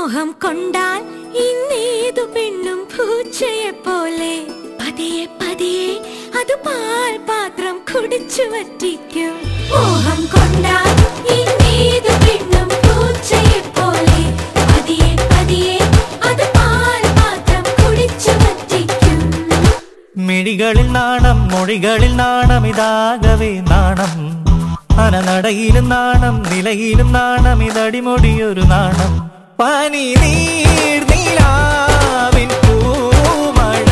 മോഹം കൊണ്ടാൽ ഇന്നേതു പെണ്ണും പൂച്ചയെ പോലെ പതിയെ പതിയെ അത് പാൽ പാത്രം കുടിച്ചു വറ്റിക്കും മോഹം കൊണ്ടാൽ ഇന്നേതു പെണ്ണും പൂച്ചയെ പോലെ പതിയെ പതിയെ അത് പാൽ പാത്രം കുടിച്ചു വറ്റിക്കും മിഴികളിൽ നാണം മൊഴികളിൽ നാണം ഇതാകവേ നാണം അനനടയിലും നാണം നിലയിലും നാണം ഇതടിമൊടിയൊരു നാണം പനി നീർ നീലാവിൻ പൂമഴ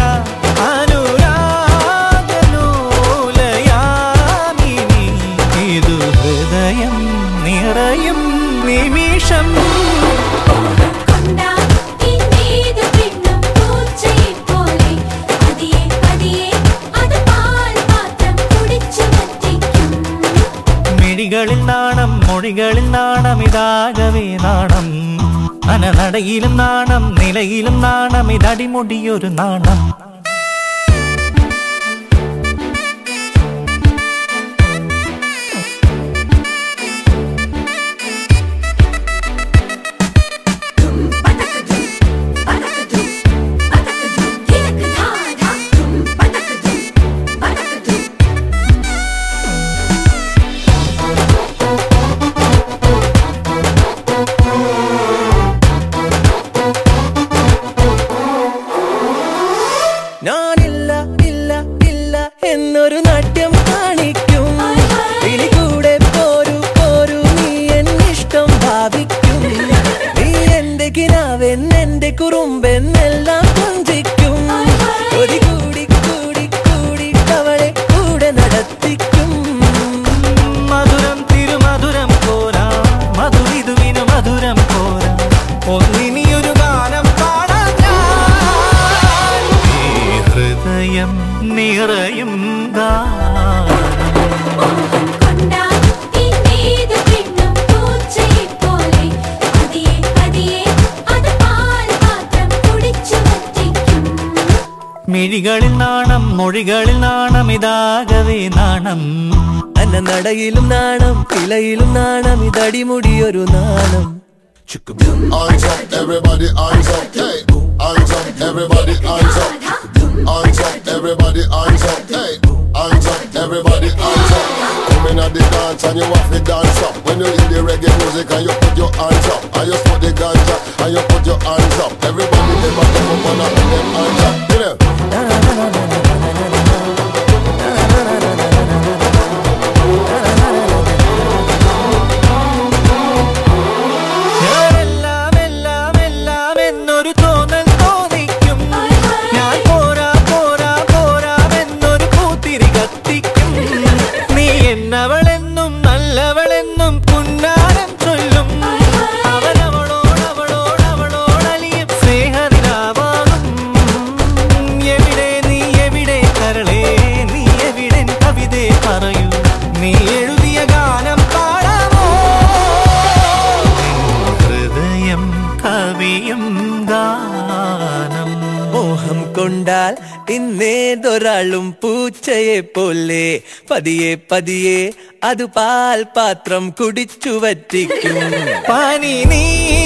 അനുരാഗലോലയാമിനി ഇതു ഹൃദയം നിറയും നിമിഷം കൊണ്ടാൽ ഇന്നേതു പെണ്ണും പൂച്ചയെ പോലെ പതിയെ പതിയെ അത് പാൽ പാത്രം കുടിച്ചു വറ്റിക്കും മിഴികളിൽ നാണം മൊഴികളിൽ നാണം ഇതാകവേ നാണം അനനടയിലും നാണം നിലയിലും നാണം ഇതടിമുടിയൊരു നാണം ഞാനില്ല ഇല്ല ഇല്ല എന്നൊരു നാട്യം കാണിക്കും ഇനി കൂടെ പോരു പോരു നീ എന്നിഷ്ടം ഭാവിക്കും നീ എന്റെ കിനാവൻ എന്റെ കുറുമ്പൻ എല്ലാം കൊഞ്ചിക്കും ഒരു കൂടി കൂടി കൂടി അവളെ കൂടെ നടത്തിക്കും മധുരം തിരുമധുരം പോരാ മധുവിധുവിനു മധുരം പോരാ ഒന്നിനിയൊരു ഗാനം പാടാൻ ഞാൻ. ഈ ഹൃദയം നിറയും ഗാനം കൊണ്ടാൽ ഇന്നേതു പെണ്ണും പൂച്ചയെ പോലെ പതിയെ പതിയെ അത് പാൽ പാത്രം കുടിച്ചു വറ്റിക്കും മിഴികളിൽ നാണം മൊഴികളിൽ നാണം ഇതാകവേ നാണം അന്ന നടയിലും നാണം ഇലയിലും നാണം ഇതടിമുടിയൊരു നാണം Hands up, everybody, hands up, hey. Hands up, everybody, hands up. Hands up, everybody, hands up, hey. Hands up, everybody, hands up. Come in at the dance and you have to dance up. When you hear the reggae music and you put your hands up, and you put the ganja and you put your hands up. Everybody, them a come up and a put them hands up. You know? ഞാനെല്ലാം എല്ലാം എല്ലാം എന്നൊരു തോന്നൽ തോന്നിക്കും ഞാൻ പോരാ പോരാ പോരാ എന്നൊരു പൂത്തിരി കത്തിക്കും നീ എന്നവളെന്നും നല്ലവളെന്നും പുന്നാരം ചൊല്ലും അവനവളോട് അവളോട് അവളോടലിയും സ്നേഹനിലാവാകും എവിടെ നീ എവിടെ കരളേ നീ എവിടെ കവിതേ പറയൂ നീ എഴുതിയ ഗാനം പാടാമോ ഹൃദയം കവിയും ഗാനം മോഹം കൊണ്ടാൽ ഇന്നേതൊരാളും പൂച്ചയെ പോലെ പതിയെ പതിയെ അത് പാൽ പാത്രം കുടിച്ചു വറ്റിക്കും പനി നീ